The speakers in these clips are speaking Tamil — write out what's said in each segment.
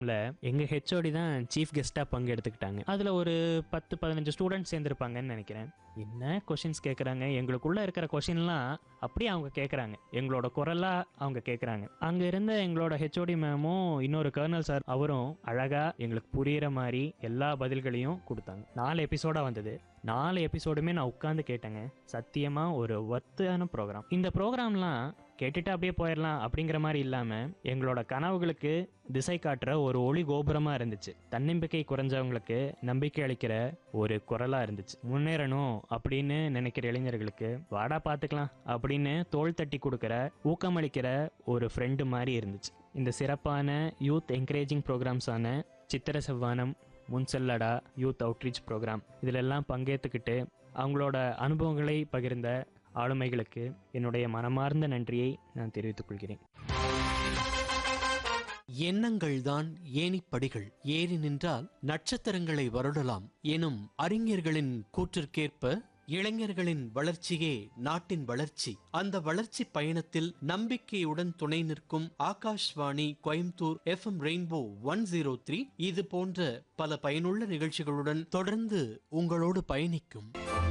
ல எங்க ஹெச்ஓடி தான் சீஃப் கெஸ்டா பங்கெடுத்துக்கிட்டாங்க அதுல ஒரு பத்து பதினஞ்சு ஸ்டூடெண்ட்ஸ் சேர்ந்திருப்பாங்கன்னு நினைக்கிறேன் என்ன கொஷின்ஸ் கேட்குறாங்க எங்களுக்குள்ள இருக்கிற கொஷின்லாம் அப்படியே அவங்க கேட்குறாங்க எங்களோட குரலா அவங்க கேட்குறாங்க அங்க இருந்த எங்களோட ஹெச்ஓடி மேமும் இன்னொரு கர்னல் சார் அவரும் அழகா எங்களுக்கு புரியிற மாதிரி எல்லா பதில்களையும் கொடுத்தாங்க நாலு எபிசோடா வந்தது நாலு எபிசோடுமே நான் உட்காந்து கேட்டேங்க சத்தியமா ஒரு ஒர்த்தான ப்ரோக்ராம் இந்த ப்ரோக்ராம்லாம் கேட்டுட்டு அப்படியே போயிடலாம் அப்படிங்கிற மாதிரி இல்லாம எங்களோட கனவுகளுக்கு திசை காட்டுற ஒரு ஒளி கோபுரமா இருந்துச்சு தன்னம்பிக்கை குறைஞ்சவங்களுக்கு நம்பிக்கை அளிக்கிற ஒரு குரலா இருந்துச்சு முன்னேறணும் அப்படின்னு நினைக்கிற இளைஞர்களுக்கு வாடா பார்த்துக்கலாம் அப்படின்னு தோள் தட்டி கொடுக்கிற ஊக்கமளிக்கிற ஒரு ஃப்ரெண்டு மாதிரி இருந்துச்சு இந்த சிறப்பான யூத் என்கரேஜிங் ப்ரோக்ராம்ஸான சித்திர செவ்வானம் முன்செல்லடா யூத் அவுட்ரீச் ப்ரோக்ராம் இதிலெல்லாம் பங்கேற்றுக்கிட்டு அவங்களோட அனுபவங்களை பகிர்ந்த ஆளுமைகளுக்கு என்னுடைய மனமார்ந்த நன்றியை நான் தெரிவித்துக் கொள்கிறேன் எண்ணங்கள்தான் ஏணிப்படிகள் ஏறி நின்றால் நட்சத்திரங்களை வருடலாம் எனும் அறிஞர்களின் கூற்றிற்கேற்ப இளைஞர்களின் வளர்ச்சியே நாட்டின் வளர்ச்சி அந்த வளர்ச்சி பயணத்தில் நம்பிக்கையுடன் துணை நிற்கும் Akashvani Coimbatore FM rainbow one zero three இது போன்ற பல பயனுள்ள நிகழ்ச்சிகளுடன் தொடர்ந்து உங்களோடு பயணிக்கும்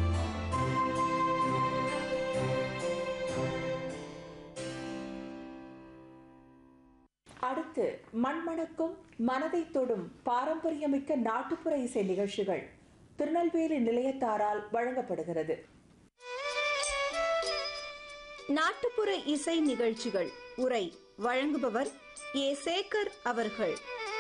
அடுத்து மண்மணக்கும் மனதை தொடும் பாரம்பரியமிக்க நாட்டுப்புற இசை நிகழ்ச்சிகள் திருநெல்வேலி நிலையத்தாரால் வழங்கப்படுகிறது நாட்டுப்புற இசை நிகழ்ச்சிகள் உரை வழங்குபவர் ஏ சேகர் அவர்கள்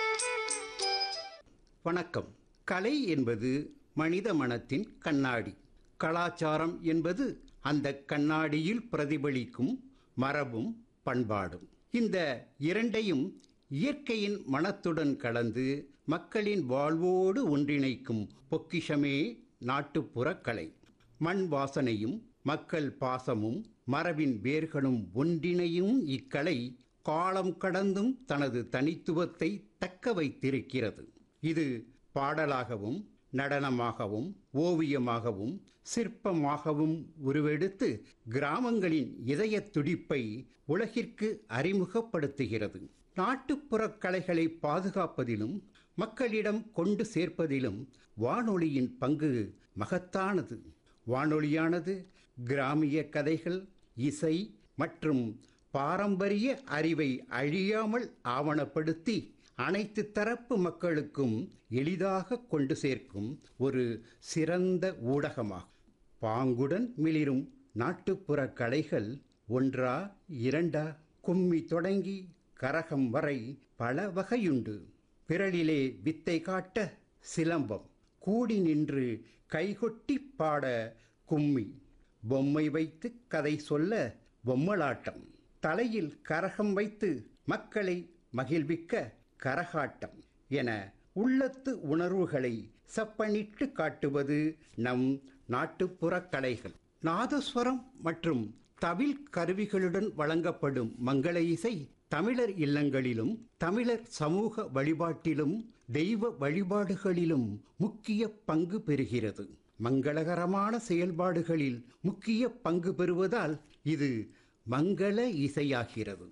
வணக்கம் கலை என்பது மனித மனத்தின் கண்ணாடி கலாச்சாரம் என்பது அந்த கண்ணாடியில் பிரதிபலிக்கும் மரபும் பண்பாடும் இந்த இரண்டையும் இயற்கையின் மனத்துடன் கலந்து மக்களின் வாழ்வோடு ஒன்றிணைக்கும் பொக்கிஷமே நாட்டுப்புற கலை மண் வாசனையும் மக்கள் பாசமும் மரபின் வேர்களும் ஒன்றிணையும் இக்கலை காலம் கடந்தும் தனது தனித்துவத்தை தக்க வைத்திருக்கிறது இது பாடலாகவும் நடனமாகவும் ஓவியமாகவும் சிற்பமாகவும் உருவெடுத்து கிராமங்களின் இதய துடிப்பை உலகிற்கு அறிமுகப்படுத்துகிறது நாட்டுப்புறக் கலைகளை பாதுகாப்பதிலும் மக்களிடம் கொண்டு சேர்ப்பதிலும் வானொலியின் பங்கு மகத்தானது வானொலியானது கிராமிய கதைகள் இசை மற்றும் பாரம்பரிய அறிவை அழியாமல் ஆவணப்படுத்தி அனைத்து தரப்பு மக்களுக்கும் எளிதாக கொண்டு சேர்க்கும் ஒரு சிறந்த ஊடகமாகும் பாங்குடன் மிளிரும் நாட்டுப்புற கலைகள் ஒன்றா இரண்டா கும்மி தொடங்கி கரகம் வரை பல வகையுண்டு விரலிலே வித்தை காட்ட சிலம்பம் கூடி நின்று கைகொட்டி பாட கும்மி பொம்மை வைத்து கதை சொல்ல பொம்மலாட்டம் தலையில் கரகம் வைத்து மக்களை மகிழ்விக்க கரகாட்டம் என உள்ளத்து உணர்வுகளை சப்பனிட்டு காட்டுவது நம் நாட்டுப்புறக் கலைகள் நாதஸ்வரம் மற்றும் தவில் கருவிகளுடன் வழங்கப்படும் மங்கள இசை தமிழர் இல்லங்களிலும் தமிழர் சமூக வழிபாட்டிலும் தெய்வ வழிபாடுகளிலும் முக்கிய பங்கு பெறுகிறது மங்களகரமான செயல்பாடுகளில் முக்கிய பங்கு பெறுவதால் இது மங்கள இசையாகிறது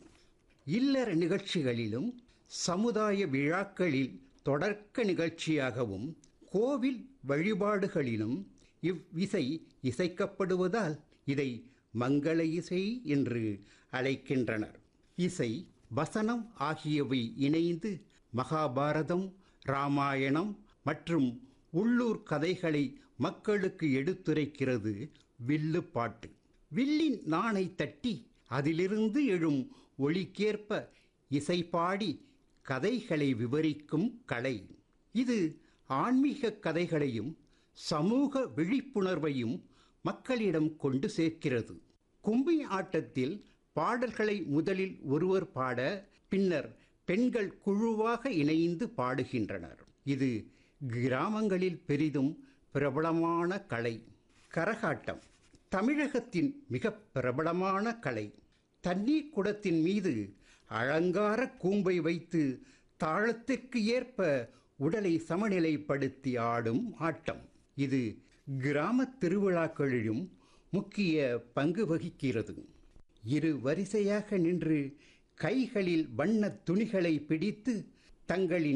இல்லற நிகழ்ச்சிகளிலும் சமுதாய விழாக்களில் தொடர்க்க நிகழ்ச்சியாகவும் கோவில் வழிபாடுகளிலும் இவ்விசை இசைக்கப்படுவதால் இதை மங்கள இசை என்று அழைக்கின்றனர் இசை வசனம் ஆகியவை இணைந்து மகாபாரதம் ராமாயணம் மற்றும் உள்ளூர் கதைகளை மக்களுக்கு எடுத்துரைக்கிறது வில்லு பாட்டு வில்லின் நாணை தட்டி அதிலிருந்து எழும் ஒளிக்கேற்ப இசை பாடி கதைகளை விவரிக்கும் கலை இது ஆன்மீக கதைகளையும் சமூக விழிப்புணர்வையும் மக்களிடம் கொண்டு சேர்க்கிறது கும்பி ஆட்டத்தில் பாடல்களை முதலில் ஒருவர் பாட பின்னர் பெண்கள் குழுவாக இணைந்து பாடுகின்றனர் இது கிராமங்களில் பெரிதும் பிரபலமான கலை கரகாட்டம் தமிழகத்தின் மிக பிரபலமான கலை தண்ணீர் குடத்தின் மீது அலங்கார கூம்பை வைத்து தாளத்திற்கு ஏற்ப உடலை சமநிலைப்படுத்தி ஆடும் ஆட்டம் இது கிராம திருவிழாக்களிலும் முக்கிய பங்கு வகிக்கிறது இரு வரிசையாக நின்று கைகளில் வண்ணத் துணிகளை பிடித்து தங்களின்